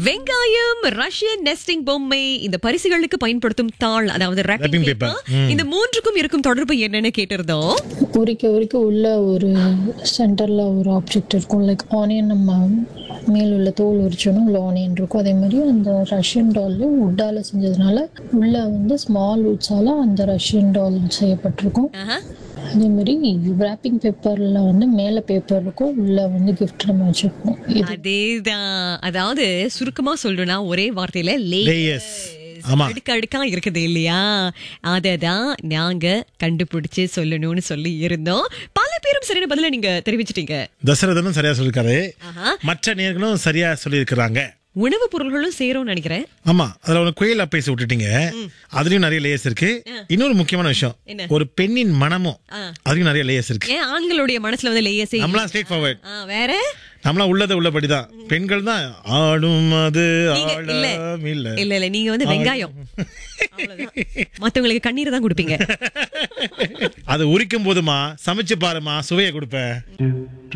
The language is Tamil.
வெங்காயம் ரஷ்யன் நெஸ்டிங் பொம்மை இந்த பரிசுகளுக்கு பயன்படுத்தும் தாள் அதாவது wrapping Wrapping paper. paper. இந்த மூன்றுக்கும் இருக்கும் தொடர்பு என்னன்னு கேட்டிருந்தோம் உரிக்க உரிக்க உள்ள ஒரு சென்டரில் ஒரு ஆப்ஜெக்ட் இருக்கும் லைக் ஆனியன் நம்ம மேல் உள்ள தோல் உரிச்சோன்னா உள்ள ஆனியன் இருக்கும் அதே மாதிரி அந்த ரஷ்யன் டால் உட்டால் செஞ்சதுனால உள்ள வந்து ஸ்மால் உட்ஸால் அந்த ரஷ்யன் டால் செய்யப்பட்டிருக்கும் ஆஹா. அதே மாதிரி ரேப்பிங் பேப்பரில் வந்து மேலே பேப்பர் இருக்கும் உள்ள வந்து கிஃப்ட் நம்ம வச்சுருப்போம் இது அதேதான் அதாவது சுருக்கமா சொல்லணும்னா ஒரே வார்த்தையில லேயர்ஸ் லேயர்ஸ் ஆமா அடுக்கு அடுக்கா இருக்குது இல்லையா அததான் நாங்க கண்டுபிடிச்சு சொல்லணும்னு சொல்லி இருந்தோம் பல பேரும் சரியான பதில நீங்க தெரிவிச்சிட்டீங்க தசரதனும் சரியா சொல்லிருக்காரு ஆஹா. மற்ற நேர்களும் சரியா சொல்லியிருக்கிறாங்க உணவுப் பொருள்களும் சேரும்னு நினைக்கிறேன் ஆமா அதுல ஒரு குயில் அப்பேசி விட்டுட்டீங்க அதுலயும் நிறைய லேயர்ஸ் இருக்கு இன்னொரு முக்கியமான விஷயம் என்ன? ஒரு பெண்ணின் மனமும் ஆ. அதுலயும் நிறைய லேயர்ஸ் இருக்கு ஏன் ஆண்களுடைய மனசுல வந்து லேயர்ஸே நம்மளாம் ஸ்ட்ரெயிட் ஃபார்வர்ட் வேற நம்மளாம் உள்ளத உள்ளபடிதான் பெண்கள் தான் ஆடும் அது நீங்க இல்ல ஆடம் இல்ல இல்ல இல்ல நீங்க வந்து வெங்காயம் அவ்வளவுதான். மத்தவங்களுக்கு கண்ணீரை தான் கொடுப்பீங்க அது உரிக்கும் போதுமா சமைச்சு பாருமா சுவையை கொடுப்பேன்